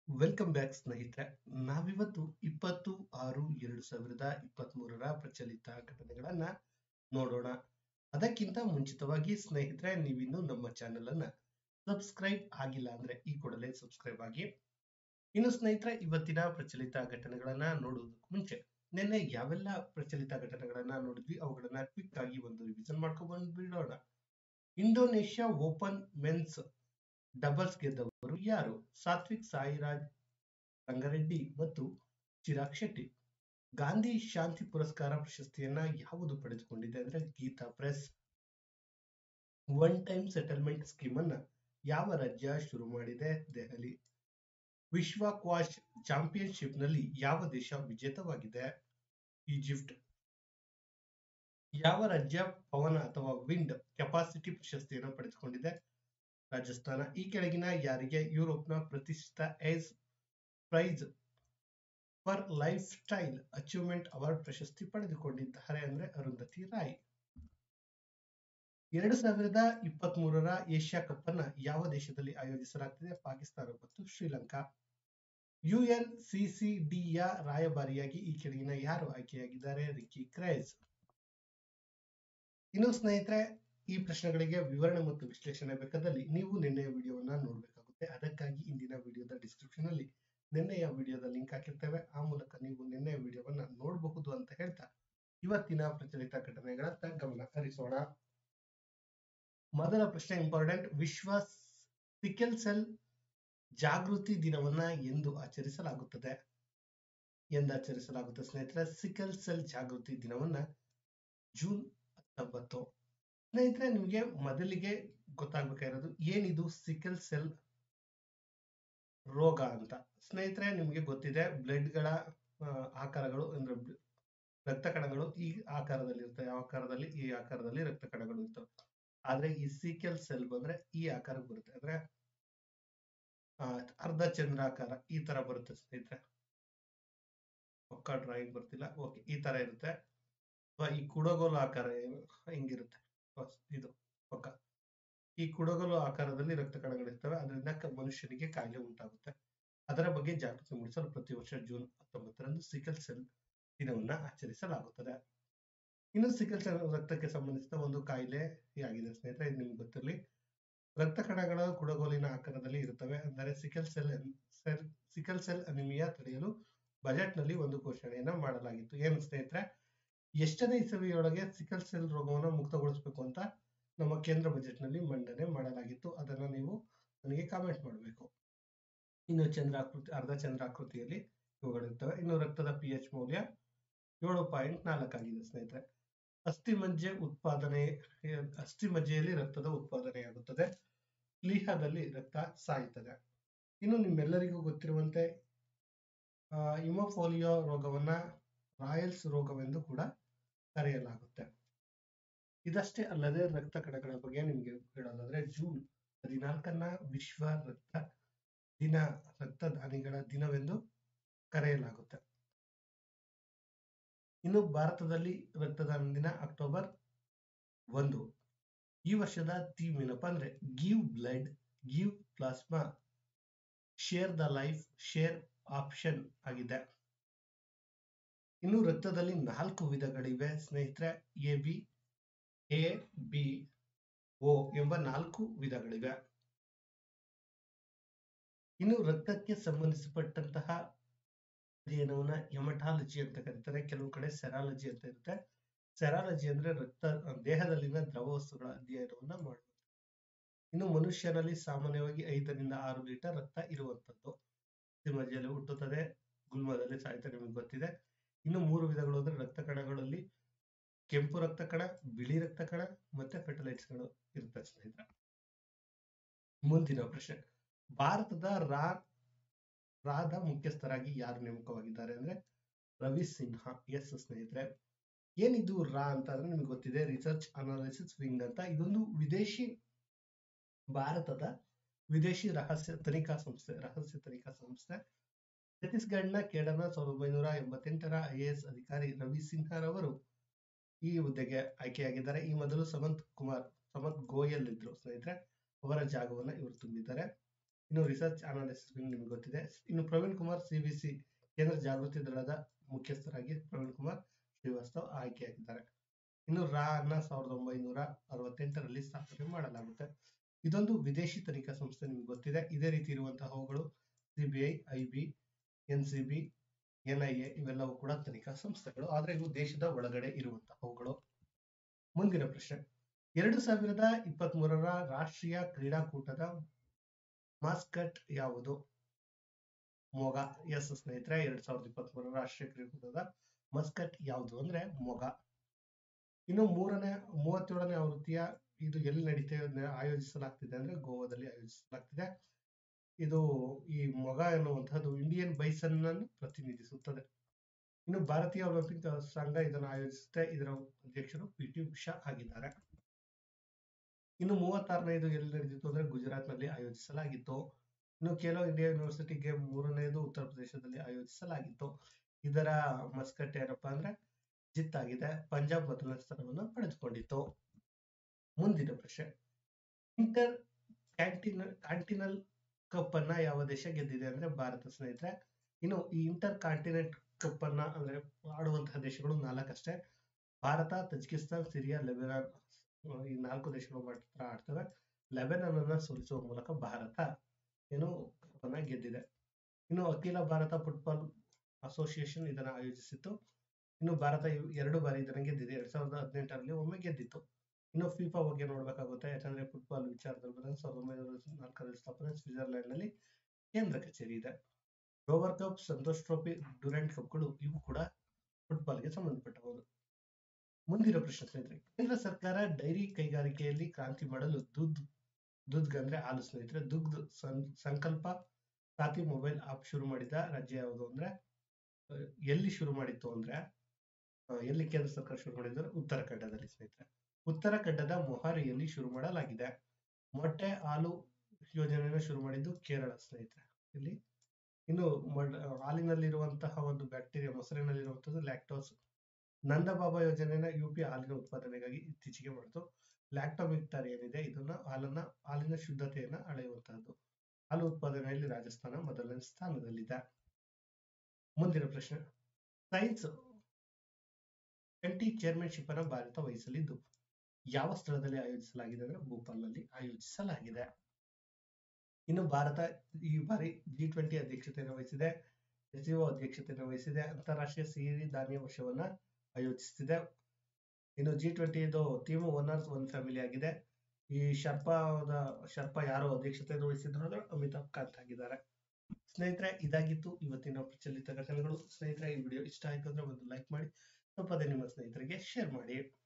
welcome back ಸ್ನೇಹಿತರೆ ನಾವಿವತ್ತು ಇಪ್ಪತ್ತು ಆರು ಎರಡು ಸಾವಿರದ ಇಪ್ಪತ್ತ್ ಮೂರರ ಪ್ರಚಲಿತ ಘಟನೆಗಳನ್ನ ನೋಡೋಣ ಅದಕ್ಕಿಂತ ಮುಂಚಿತವಾಗಿ ಸ್ನೇಹಿತರೆ ನೀವಿನ್ನು ನಮ್ಮ ಚಾನೆಲ್ ಅನ್ನ ಸಬ್ಸ್ಕ್ರೈಬ್ ಆಗಿಲ್ಲ ಅಂದ್ರೆ ಈ ಕೂಡಲೇ ಸಬ್ಸ್ಕ್ರೈಬ್ ಆಗಿ ಇನ್ನು ಸ್ನೇಹಿತರೆ ಇವತ್ತಿನ ಪ್ರಚಲಿತ ಘಟನೆಗಳನ್ನ ನೋಡುವುದಕ್ಕೂ ಮುಂಚೆ ನಿನ್ನೆ ಯಾವೆಲ್ಲ ಪ್ರಚಲಿತ ಘಟನೆಗಳನ್ನ ನೋಡಿದ್ವಿ ಅವುಗಳನ್ನ ಕ್ವಿಕ್ ಆಗಿ ಒಂದು ರಿವಿಷನ್ ಮಾಡ್ಕೊಂಡು ಬಂದ್ಬಿಡೋಣ ಇಂಡೋನೇಷ್ಯಾ ಓಪನ್ ಮೆನ್ಸ್ ಡಬಲ್ಸ್ ಗೆದ್ದವರು ಯಾರು ಸಾತ್ವಿಕ್ ಸಾಯಿರಾಜ್ ರಂಗಾರೆಡ್ಡಿ ಮತ್ತು ಚಿರಾಗ್ ಶೆಟ್ಟಿ ಗಾಂಧಿ ಶಾಂತಿ ಪುರಸ್ಕಾರ ಪ್ರಶಸ್ತಿಯನ್ನ ಯಾವುದು ಪಡೆದುಕೊಂಡಿದೆ ಅಂದ್ರೆ Gita Press one time settlement scheme ಅನ್ನ ಯಾವ ರಾಜ್ಯ ಶುರು ಮಾಡಿದೆ ದೆಹಲಿ ವಿಶ್ವ ಕ್ವಾಶ್ ಚಾಂಪಿಯನ್ಶಿಪ್ ನಲ್ಲಿ ಯಾವ ದೇಶ ವಿಜೇತವಾಗಿದೆ ಈಜಿಪ್ಟ್ ಯಾವ ರಾಜ್ಯ ಪವನ ಅಥವಾ ವಿಂಡ್ ಕೆಪಾಸಿಟಿ ಪ್ರಶಸ್ತಿಯನ್ನು ಪಡೆದುಕೊಂಡಿದೆ ರಾಜಸ್ಥಾನ ಈ ಕೆಳಗಿನ ಯಾರಿಗೆ ಯುರೋಪ್ನ ಪ್ರತಿಷ್ಠಿತ ace prize for lifestyle achievement award ಪ್ರಶಸ್ತಿ ಪಡೆದುಕೊಂಡಿದ್ದಾರೆ ಅಂದ್ರೆ ಅರುಂಧತಿ ರಾಯ್ ಎರಡು ಸಾವಿರದ ಇಪ್ಪತ್ತ್ ಮೂರರ ಏಷ್ಯಾ ಕಪ್ ಅನ್ನ ಯಾವ ದೇಶದಲ್ಲಿ ಆಯೋಜಿಸಲಾಗ್ತಿದೆ ಪಾಕಿಸ್ತಾನ ಮತ್ತು ಶ್ರೀಲಂಕಾ ಯುಎನ್ಸಿಸಿಡಿಯ ರಾಯಭಾರಿಯಾಗಿ ಈ ಕೆಳಗಿನ ಯಾರು ಆಯ್ಕೆಯಾಗಿದ್ದಾರೆ ರಿಕಿ ಕ್ರೈಸ್ ಇನ್ನು ಸ್ನೇಹಿತರೆ ಈ ಪ್ರಶ್ನೆಗಳಿಗೆ ವಿವರಣೆ ಮತ್ತು ವಿಶ್ಲೇಷಣೆ ಬೇಕಾದಲ್ಲಿ ನೀವು ನಿನ್ನೆಯ ವಿಡಿಯೋವನ್ನ ನೋಡಬೇಕಾಗುತ್ತೆ ಅದಕ್ಕಾಗಿ ಇಂದಿನ ವಿಡಿಯೋದ ಡಿಸ್ಕ್ರಿಪ್ಷನ್ ಅಲ್ಲಿ ನಿನ್ನೆಯ ವಿಡಿಯೋದ ಲಿಂಕ್ ಹಾಕಿರ್ತೇವೆ ಆ ಮೂಲಕ ನೀವು ನಿನ್ನೆಯ ವಿಡಿಯೋವನ್ನ ನೋಡಬಹುದು ಅಂತ ಹೇಳ್ತಾ ಇವತ್ತಿನ ಪ್ರಚಲಿತ ಘಟನೆಗಳತ್ತ ಗಮನ ಹರಿಸೋಣ ಮೊದಲ ಪ್ರಶ್ನೆ ಇಂಪಾರ್ಟೆಂಟ್ ವಿಶ್ವ ಸಿಕೆಲ್ ಸೆಲ್ ಜಾಗೃತಿ ದಿನವನ್ನ ಎಂದು ಆಚರಿಸಲಾಗುತ್ತದೆ ಎಂದು ಆಚರಿಸಲಾಗುತ್ತದೆ ಸ್ನೇಹಿತರೆ ಸಿಕಲ್ ಸೆಲ್ ಜಾಗೃತಿ ದಿನವನ್ನ ಜೂನ್ ಹತ್ತೊಂಬತ್ತು ಸ್ನೇಹಿತರೆ ನಿಮಗೆ ಮೊದಲಿಗೆ ಗೊತ್ತಾಗ್ಬೇಕಾಗಿರೋದು ಏನಿದು ಸಿಕಲ್ ಸೆಲ್ ರೋಗ ಅಂತ ಸ್ನೇಹಿತರೆ ನಿಮಗೆ ಗೊತ್ತಿದೆ ಬ್ಲಡ್ಗಳ ಆಕಾರಗಳು ಅಂದ್ರೆ ರಕ್ತ ಕಣಗಳು ಈ ಆಕಾರದಲ್ಲಿ ಇರ್ತವೆ ಯಾವ ಆಕಾರದಲ್ಲಿ ಈ ಆಕಾರದಲ್ಲಿ ರಕ್ತ ಕಣಗಳು ಇರ್ತವೆ ಆದ್ರೆ ಈ ಸಿಕೆಲ್ ಸೆಲ್ ಬಂದ್ರೆ ಈ ಆಕಾರಕ್ಕೆ ಬರುತ್ತೆ ಅಂದ್ರೆ ಅರ್ಧ ಚಂದ್ರಾಕಾರ ಈ ತರ ಬರುತ್ತೆ ಸ್ನೇಹಿತರೆ ಪಕ್ಕ ಡ್ರಾಯಿಂಗ್ ಬರ್ತಿಲ್ಲ ಓಕೆ ಈ ತರ ಇರುತ್ತೆ ಅಥವಾ ಈ ಕುಡಗೋಲು ಆಕಾರ ಹಿಂಗಿರುತ್ತೆ ಇದು ಪಕ್ಕ ಈ ಕುಡಗೋಲು ಆಕಾರದಲ್ಲಿ ರಕ್ತ ಕಣಗಳಿರ್ತವೆ ಅದರಿಂದ ಮನುಷ್ಯನಿಗೆ ಕಾಯಿಲೆ ಉಂಟಾಗುತ್ತೆ ಅದರ ಬಗ್ಗೆ ಜಾಗೃತಿ ಮೂಡಿಸಲು ಪ್ರತಿ ವರ್ಷ ಜೂನ್ ಹತ್ತೊಂಬತ್ತರಂದು ಸಿಕಲ್ ಸೆಲ್ ದಿನವನ್ನ ಆಚರಿಸಲಾಗುತ್ತದೆ ಇನ್ನು ಸಿಕಲ್ ಸೆಲ್ ರಕ್ತಕ್ಕೆ ಸಂಬಂಧಿಸಿದ ಒಂದು ಕಾಯಿಲೆ ಆಗಿದೆ ಸ್ನೇಹಿತರೆ ಇದು ನಿಮ್ಗೆ ಗೊತ್ತಿರಲಿ ರಕ್ತ ಕಣಗಳ ಕುಡಗೋಲಿನ ಆಕಾರದಲ್ಲಿ ಇರುತ್ತವೆ ಅಂದರೆ sickle cell cell sickle cell anaemia ತಡೆಯಲು ಬಜೆಟ್ ನಲ್ಲಿ ಒಂದು ಘೋಷಣೆಯನ್ನ ಮಾಡಲಾಗಿತ್ತು ಏನು ಸ್ನೇಹಿತರೆ ಎಷ್ಟನೇ ಇಸವಿಯೊಳಗೆ ಸಿಕಲ್ ಸೆಲ್ ರೋಗವನ್ನು ಮುಕ್ತಗೊಳಿಸಬೇಕು ಅಂತ ನಮ್ಮ ಕೇಂದ್ರ ಬಜೆಟ್ ನಲ್ಲಿ ಮಂಡನೆ ಮಾಡಲಾಗಿತ್ತು ಅದನ್ನ ನೀವು ನನಗೆ ಕಾಮೆಂಟ್ ಮಾಡಬೇಕು ಇನ್ನು ಚಂದ್ರಾಕೃತಿ ಅರ್ಧ ಚಂದ್ರಾಕೃತಿಯಲ್ಲಿ ಇವುಗಳಿರ್ತವೆ ಇನ್ನು ರಕ್ತದ ಪಿ ಎಚ್ ಮೌಲ್ಯ ಏಳು ಪಾಯಿಂಟ್ ನಾಲ್ಕಾಗಿದೆ ಸ್ನೇಹಿತರೆ ಅಸ್ಥಿಮಜ್ಜೆ ಉತ್ಪಾದನೆ ಅಸ್ಥಿಮಜ್ಜೆಯಲ್ಲಿ ರಕ್ತದ ಉತ್ಪಾದನೆಯಾಗುತ್ತದೆ ಪ್ಲೀಹದಲ್ಲಿ ರಕ್ತ ಸಾಯುತ್ತದೆ ಇನ್ನು ನಿಮ್ಮೆಲ್ಲರಿಗೂ ಗೊತ್ತಿರುವಂತೆ ಇಮೋಫೋಲಿಯೋ ರೋಗವನ್ನ ರಾಯಲ್ಸ್ ರೋಗವೆಂದು ಕೂಡ ಕರೆಯಲಾಗುತ್ತೆ ಇದಷ್ಟೇ ಅಲ್ಲದೆ ರಕ್ತ ಕಣಗಳ ಬಗ್ಗೆ ನಿಮ್ಗೆ ಹೇಳೋದಾದ್ರೆ ಜೂನ್ ಹದಿನಾಲ್ಕನ್ನ ವಿಶ್ವ ರಕ್ತ ದಿನ ರಕ್ತದಾನಿಗಳ ದಿನವೆಂದು ಕರೆಯಲಾಗುತ್ತೆ ಇನ್ನು ಭಾರತದಲ್ಲಿ ರಕ್ತದಾನ ದಿನ ಅಕ್ಟೋಬರ್ ಒಂದು ಈ ವರ್ಷದ ಥೀಮ್ ಏನಪ್ಪಾ ಅಂದ್ರೆ give blood give plasma share the life share option ಆಗಿದೆ ಇನ್ನು ರಕ್ತದಲ್ಲಿ ನಾಲ್ಕು ವಿಧಗಳಿವೆ ಸ್ನೇಹಿತರೆ A B A B O ಎಂಬ ನಾಲ್ಕು ವಿಧಗಳಿವೆ ಇನ್ನು ರಕ್ತಕ್ಕೆ ಸಂಬಂಧಿಸಪಟ್ಟಂತಹ ಅಧ್ಯಯನವನ್ನ ಎಮಟಾಲಜಿ ಅಂತ ಕರೀತಾರೆ ಕೆಲವು ಕಡೆ ಸೆರಾಲಜಿ ಅಂತ ಇರುತ್ತೆ ಸೆರಾಲಜಿ ಅಂದ್ರೆ ರಕ್ತ ದೇಹದಲ್ಲಿನ ದ್ರವ ವಸ್ತುಗಳ ಅಧ್ಯಯನವನ್ನ ಮಾಡುವುದು ಇನ್ನು ಮನುಷ್ಯನಲ್ಲಿ ಸಾಮಾನ್ಯವಾಗಿ ಐದರಿಂದ ಆರು ಲೀಟರ್ ರಕ್ತ ಇರುವಂತದ್ದು ಮಧ್ಯದಲ್ಲಿ ಹುಟ್ಟುತ್ತದೆ ಗುಲ್ಮದಲ್ಲಿ ಸಾಹಿತ್ಯ ನಿಮಗೆ ಗೊತ್ತಿದೆ ಇನ್ನು ಮೂರು ವಿಧಗಳು ಅಂದ್ರೆ ರಕ್ತ ಕಣಗಳಲ್ಲಿ ಕೆಂಪು ರಕ್ತ ಕಣ ಬಿಳಿ ರಕ್ತ ಕಣ ಮತ್ತೆ ಫೆಟಲೈಟ್ಸ್ಗಳು ಇರ್ತವೆ ಸ್ನೇಹಿತರೆ ಮುಂದಿನ ಪ್ರಶ್ನೆ ಭಾರತದ ರಾ ರಾದ ಮುಖ್ಯಸ್ಥರಾಗಿ ಯಾರು ನೇಮಕವಾಗಿದ್ದಾರೆ ಅಂದ್ರೆ ರವಿ ಸಿನ್ಹಾ ಎಸ್ ಸ್ನೇಹಿತರೆ ಏನಿದು ರಾ ಅಂತ ಅಂದ್ರೆ ನಿಮ್ಗೆ ಗೊತ್ತಿದೆ ರಿಸರ್ಚ್ ಅನಾಲಿಸಿಸ್ ವಿಂಗ್ ಅಂತ ಇದೊಂದು ವಿದೇಶಿ ಭಾರತದ ವಿದೇಶಿ ರಹಸ್ಯ ತನಿಖಾ ಸಂಸ್ಥೆ ರಹಸ್ಯ ತನಿಖಾ ಸಂಸ್ಥೆ ಛತ್ತೀಸ್ಗಢನ ಕೇಡನ ಸಾವಿರದ ಒಂಬೈನೂರ ಎಂಬತ್ತೆಂಟರ ಐ ಎ ಎಸ್ ಅಧಿಕಾರಿ ರವಿ ಸಿನ್ಹಾರವರು ಈ ಹುದ್ದೆಗೆ ಆಯ್ಕೆಯಾಗಿದ್ದಾರೆ ಈ ಮೊದಲು ಸಮಂತ್ ಕುಮಾರ್ ಸಮಂತ್ ಗೋಯಲ್ ಇದ್ರು ಸ್ನೇಹಿತರೆ ಅವರ ಜಾಗವನ್ನ ಇವರು ತುಂಬಿದ್ದಾರೆ ಇನ್ನು ರಿಸರ್ಚ್ ಅನಾಲಿಸಿಸ್ ನಿಮ್ಗೆ ಗೊತ್ತಿದೆ ಇನ್ನು ಪ್ರವೀಣ್ ಕುಮಾರ್ ಸಿಬಿಸಿ ಕೇಂದ್ರ ಜಾಗೃತಿ ದಳದ ಮುಖ್ಯಸ್ಥರಾಗಿ ಪ್ರವೀಣ್ ಕುಮಾರ್ ಶ್ರೀವಾಸ್ತವ್ ಆಯ್ಕೆಯಾಗಿದ್ದಾರೆ ಇನ್ನು ರಾ ಅನ್ನ ಸಾವಿರದ ಒಂಬೈನೂರ ಅರವತ್ತೆಂಟರಲ್ಲಿ ಸ್ಥಾಪನೆ ಮಾಡಲಾಗುತ್ತೆ ಇದೊಂದು ವಿದೇಶಿ ತನಿಖಾ ಸಂಸ್ಥೆ ನಿಮ್ಗೆ ಗೊತ್ತಿದೆ ಇದೇ ರೀತಿ ಇರುವಂತಹವುಗಳು CBI IB N C B NIA ಇವೆಲ್ಲವೂ ಕೂಡ ತನಿಖಾ ಸಂಸ್ಥೆಗಳು ಆದ್ರೆ ಇವು ದೇಶದ ಒಳಗಡೆ ಇರುವಂತಹವುಗಳು ಮುಂದಿನ ಪ್ರಶ್ನೆ ಎರಡು ಸಾವಿರದ ಇಪ್ಪತ್ತ್ ಮೂರರ ರಾಷ್ಟ್ರೀಯ ಕ್ರೀಡಾಕೂಟದ ಮಾಸ್ಕಟ್ ಯಾವುದು ಮೊಗ ಎಸ್ ಸ್ನೇಹಿತರೆ ಎರಡ್ ಸಾವಿರದ ಇಪ್ಪತ್ತ್ ಮೂರರ ರಾಷ್ಟ್ರೀಯ ಕ್ರೀಡಾಕೂಟದ ಮಸ್ಕಟ್ ಯಾವುದು ಅಂದ್ರೆ ಮೊಗ ಇನ್ನು ಮೂರನೇ ಮೂವತ್ತೇಳನೇ ಆವೃತ್ತಿಯ ಇದು ಎಲ್ಲಿ ನಡೀತಾ ಆಯೋಜಿಸಲಾಗ್ತಿದೆ ಅಂದ್ರೆ ಗೋವಾದಲ್ಲಿ ಆಯೋಜಿಸಲಾಗ್ತಿದೆ ಇದು ಈ ಮೊಗ ಎನ್ನುವಂತಹದ್ದು ಇಂಡಿಯನ್ ಬೈಸನ್ ಅನ್ನು ಪ್ರತಿನಿಧಿಸುತ್ತದೆ ಇನ್ನು ಭಾರತೀಯ ಒಲಿಂಪಿಕ್ ಸಂಘ ಇದನ್ನು ಆಯೋಜಿಸುತ್ತೆ ಇದರ ಅಧ್ಯಕ್ಷರು ಪಿ ಟಿ ಉಷಾ ಆಗಿದ್ದಾರೆ ಇನ್ನು ಮೂವತ್ತಾರನೇದು ಎಲ್ಲಿ ನಡೆದಿತ್ತು ಅಂದ್ರೆ ಗುಜರಾತ್ ನಲ್ಲಿ ಆಯೋಜಿಸಲಾಗಿತ್ತು ಇನ್ನು ಖೇಲೋ ಇಂಡಿಯಾ ಯೂನಿವರ್ಸಿಟಿ ಗೇಮ್ ಮೂರನೆಯದು ಉತ್ತರ ಪ್ರದೇಶದಲ್ಲಿ ಆಯೋಜಿಸಲಾಗಿತ್ತು ಇದರ ಮಸ್ಕಟ್ ಏನಪ್ಪಾ ಅಂದ್ರೆ ಜಿತ್ತಾಗಿದೆ ಪಂಜಾಬ್ ಮೊದಲನೇ ಸ್ಥಾನವನ್ನು ಪಡೆದುಕೊಂಡಿತ್ತು ಮುಂದಿನ ಪ್ರಶ್ನೆ ಇಂಟರ್ ಕ್ಯಾಂಟಿನ ಕಾಂಟಿನಲ್ ಕಪ್ ಅನ್ನ ಯಾವ ದೇಶ ಗೆದ್ದಿದೆ ಅಂದ್ರೆ ಭಾರತ ಸ್ನೇಹಿತರೆ ಇನ್ನು ಈ ಇಂಟರ್ ಕಾಂಟಿನೆಂಟ್ ಕಪ್ ಅನ್ನ ಅಂದ್ರೆ ಆಡುವಂತಹ ದೇಶಗಳು ನಾಲ್ಕಷ್ಟೇ ಭಾರತ ತಜಿಕಿಸ್ತಾನ್ ಸಿರಿಯಾ ಲೆಬನಾನ್ ಈ ನಾಲ್ಕು ದೇಶಗಳು ಮಾತ್ರ ಆಡ್ತವೆ ಲೆಬನಾನ್ ಅನ್ನ ಸೋಲಿಸುವ ಮೂಲಕ ಭಾರತ ಏನು ಕಪ್ ಅನ್ನ ಗೆದ್ದಿದೆ ಇನ್ನು ಅಖಿಲ ಭಾರತ ಫುಟ್ಬಾಲ್ ಅಸೋಸಿಯೇಷನ್ ಇದನ್ನ ಆಯೋಜಿಸಿತ್ತು ಇನ್ನು ಭಾರತ ಎರಡು ಬಾರಿ ಇದನ್ನ ಗೆದ್ದಿದೆ ಎರಡ್ ಸಾವಿರದ ಹದಿನೆಂಟರಲ್ಲಿ ಒಮ್ಮೆ ಗೆದ್ದಿತ್ತು ಇನ್ನು ಫಿಫಾ ಬಗ್ಗೆ ನೋಡ್ಬೇಕಾಗುತ್ತೆ ಯಾಕಂದ್ರೆ ಫುಟ್ಬಾಲ್ ವಿಚಾರದಲ್ಲಿ ಬಂದಾಗ ಸಾವಿರದ ಒಂಬೈನೂರ ನಾಲ್ಕರಲ್ಲಿ ಸ್ಥಾಪನೆ ಸ್ವಿಟ್ಜರ್ಲೆಂಡ್ ನಲ್ಲಿ ಕೇಂದ್ರ ಕಚೇರಿ ಇದೆ Rover Cup Santosh Trophy Durand ಕಪ್ಗಳು ಇವು ಕೂಡ ಫುಟ್ಬಾಲ್ಗೆ ಸಂಬಂಧಪಟ್ಟಬಹುದು ಮುಂದಿನ ಪ್ರಶ್ನೆ ಸ್ನೇಹಿತರೆ ಕೇಂದ್ರ ಸರ್ಕಾರ ಡೈರಿ ಕೈಗಾರಿಕೆಯಲ್ಲಿ ಕ್ರಾಂತಿ ಮಾಡಲು ದುದ್ ದುದ್ಗ್ ಅಂದ್ರೆ ಹಾಲು ಸ್ನೇಹಿತರೆ ದುಗ್ಧ್ ಸಂಕಲ್ಪ ಸಾತಿ ಮೊಬೈಲ್ ಆಪ್ ಶುರು ಮಾಡಿದ ರಾಜ್ಯ ಯಾವುದು ಅಂದ್ರೆ ಎಲ್ಲಿ ಶುರು ಮಾಡಿತ್ತು ಅಂದ್ರೆ ಎಲ್ಲಿ ಕೇಂದ್ರ ಸರ್ಕಾರ ಶುರು ಮಾಡಿದ್ರೆ ಉತ್ತರಾಖಂಡದಲ್ಲಿ ಸ್ನೇಹಿತರೆ ಉತ್ತರಾಖಂಡದ ಮೊಹಾರಿಯಲ್ಲಿ ಶುರು ಮಾಡಲಾಗಿದೆ ಮೊಟ್ಟೆ ಹಾಲು ಯೋಜನೆಯನ್ನು ಶುರು ಮಾಡಿದ್ದು ಕೇರಳ ಸ್ನೇಹಿತರೆ ಇಲ್ಲಿ ಇನ್ನು ಹಾಲಿನಲ್ಲಿರುವಂತಹ ಒಂದು ಬ್ಯಾಕ್ಟೀರಿಯಾ ಮೊಸರಿನಲ್ಲಿರುವಂತದ್ದು ಲ್ಯಾಕ್ಟೋಸ್ ನಂದಬಾಬಾ ಯೋಜನೆಯನ್ನ ಯು ಪಿ ಹಾಲಿನ ಉತ್ಪಾದನೆಗಾಗಿ ಇತ್ತೀಚೆಗೆ ಮಾಡಿತು ಲ್ಯಾಕ್ಟೋಮಿಕ್ಟರ್ ಏನಿದೆ ಇದನ್ನ ಹಾಲನ್ನ ಹಾಲಿನ ಶುದ್ಧತೆಯನ್ನ ಅಳೆಯುವಂತಹದ್ದು ಹಾಲು ಉತ್ಪಾದನೆಯಲ್ಲಿ ರಾಜಸ್ಥಾನ ಮೊದಲನೇ ಸ್ಥಾನದಲ್ಲಿದೆ ಮುಂದಿನ ಪ್ರಶ್ನೆ ಸೈನ್ಸ್ ಟ್ವೆಂಟಿ ಚೇರ್ಮನ್ಶಿಪ್ ಅನ್ನ ಭಾರತ ವಹಿಸಲಿದ್ದು ಯಾವ ಸ್ಥಳದಲ್ಲಿ ಆಯೋಜಿಸಲಾಗಿದೆ ಅಂದ್ರೆ ಭೂಪಾಲ್ ನಲ್ಲಿ ಆಯೋಜಿಸಲಾಗಿದೆ ಇನ್ನು ಭಾರತ ಈ ಬಾರಿ ಜಿ ಟ್ವೆಂಟಿ ಅಧ್ಯಕ್ಷತೆಯನ್ನು ವಹಿಸಿದೆ ಎಸ್ಸಿಒ ಅಧ್ಯಕ್ಷತೆಯನ್ನು ವಹಿಸಿದೆ ಅಂತಾರಾಷ್ಟ್ರೀಯ ಸಿರಿ ಧಾನ್ಯ ವರ್ಷವನ್ನ ಆಯೋಜಿಸುತ್ತಿದೆ ಇನ್ನು ಜಿ ಟ್ವೆಂಟಿ ಇದು team one earth one family ಆಗಿದೆ ಈ ಶರ್ಪಾದ ಶರ್ಪಾ ಯಾರು ಅಧ್ಯಕ್ಷತೆಯನ್ನು ವಹಿಸಿದ್ರು ಅಂದ್ರೆ ಅಮಿತಾಬ್ ಕಾಂತ್ ಆಗಿದ್ದಾರೆ ಸ್ನೇಹಿತರೆ ಇದಾಗಿತ್ತು ಇವತ್ತಿನ ಪ್ರಚಲಿತ ಘಟನೆಗಳು ಸ್ನೇಹಿತರೆ ಈ ವಿಡಿಯೋ ಇಷ್ಟ ಆಯ್ತು ಅಂದ್ರೆ ಒಂದು ಲೈಕ್ ಮಾಡಿ ತಪ್ಪದೆ ನಿಮ್ಮ ಸ್ನೇಹಿತರಿಗೆ ಶೇರ್ ಮಾಡಿ